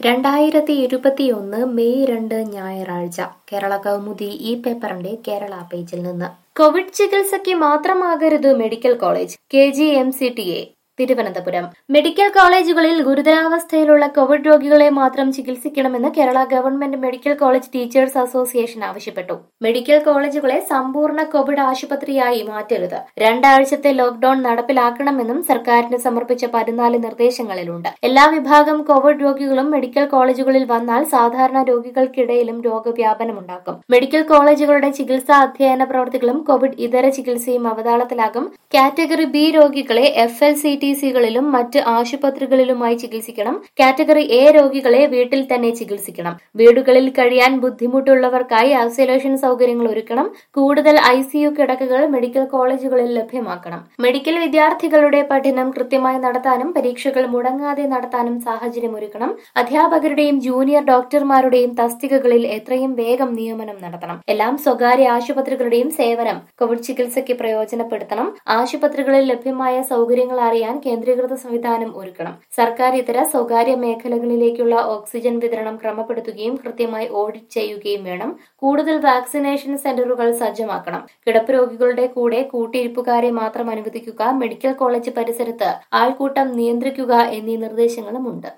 രണ്ടായിരത്തി ഇരുപത്തിയൊന്ന് മെയ് രണ്ട് ഞായറാഴ്ച കേരള കൗമുദി ഈ പേപ്പറിന്റെ കേരള പേജിൽ നിന്ന് കോവിഡ് ചികിത്സയ്ക്ക് മാത്രമാകരുത് medical college K G M C T A Thiruvananthapuram medical കോളേജുകളിൽ ഗുരുതരാവസ്ഥയിലുള്ള കോവിഡ് രോഗികളെ മാത്രം ചികിത്സിക്കണമെന്ന് Kerala government medical college teachers association ആവശ്യപ്പെട്ടു മെഡിക്കൽ കോളേജുകളെ സമ്പൂർണ്ണ കോവിഡ് ആശുപത്രിയായി മാറ്റരുത് രണ്ടാഴ്ചത്തെ ലോക്ഡൌൺ നടപ്പിലാക്കണമെന്നും സർക്കാരിന് സമർപ്പിച്ച പതിനാല് നിർദ്ദേശങ്ങളിലുണ്ട് എല്ലാ വിഭാഗം കോവിഡ് രോഗികളും മെഡിക്കൽ കോളേജുകളിൽ വന്നാൽ സാധാരണ രോഗികൾക്കിടയിലും രോഗവ്യാപനമുണ്ടാക്കും മെഡിക്കൽ കോളേജുകളുടെ ചികിത്സാ അധ്യയന പ്രവർത്തികളും കോവിഡ് ഇതര ചികിത്സയും അവതാളത്തിലാകും കാറ്റഗറി ബി രോഗികളെ എഫ് എൽ സി ടി സികളിലും മറ്റ് ആശുപത്രികളിലുമായി ചികിത്സിക്കണം കാറ്റഗറി എ രോഗികളെ വീട്ടിൽ തന്നെ ചികിത്സിക്കണം വീടുകളിൽ കഴിയാൻ ബുദ്ധിമുട്ടുള്ളവർക്കായി ഐസൊലേഷൻ സൗകര്യങ്ങൾ ഒരുക്കണം കൂടുതൽ ഐ സിയു കിടക്കകൾ മെഡിക്കൽ കോളേജുകളിൽ ലഭ്യമാക്കണം മെഡിക്കൽ വിദ്യാർത്ഥികളുടെ പഠനം കൃത്യമായി നടത്താനും പരീക്ഷകൾ മുടങ്ങാതെ നടത്താനും സാഹചര്യമൊരുക്കണം അധ്യാപകരുടെയും ജൂനിയർ ഡോക്ടർമാരുടെയും തസ്തികകളിൽ എത്രയും വേഗം നിയമനം നടത്തണം എല്ലാം സ്വകാര്യ ആശുപത്രികളുടെയും സേവനം കോവിഡ് ചികിത്സയ്ക്ക് പ്രയോജനപ്പെടുത്തണം ആശുപത്രികളിൽ ലഭ്യമായ സൗകര്യങ്ങൾ അറിയാൻ കേന്ദ്രീകൃത സംവിധാനം ഒരുക്കണം സർക്കാർ ഇതര സ്വകാര്യ മേഖലകളിലേക്കുള്ള ഓക്സിജൻ വിതരണം ക്രമപ്പെടുത്തുകയും കൃത്യമായി ഓഡിറ്റ് ചെയ്യുകയും വേണം കൂടുതൽ വാക്സിനേഷൻ സെന്ററുകൾ സജ്ജമാക്കണം കിടപ്പ് രോഗികളുടെ കൂടെ കൂട്ടിയിരിപ്പുകാരെ മാത്രം അനുവദിക്കുക മെഡിക്കൽ കോളേജ് പരിസരത്ത് ആൾക്കൂട്ടം നിയന്ത്രിക്കുക എന്നീ നിർദ്ദേശങ്ങളുമുണ്ട്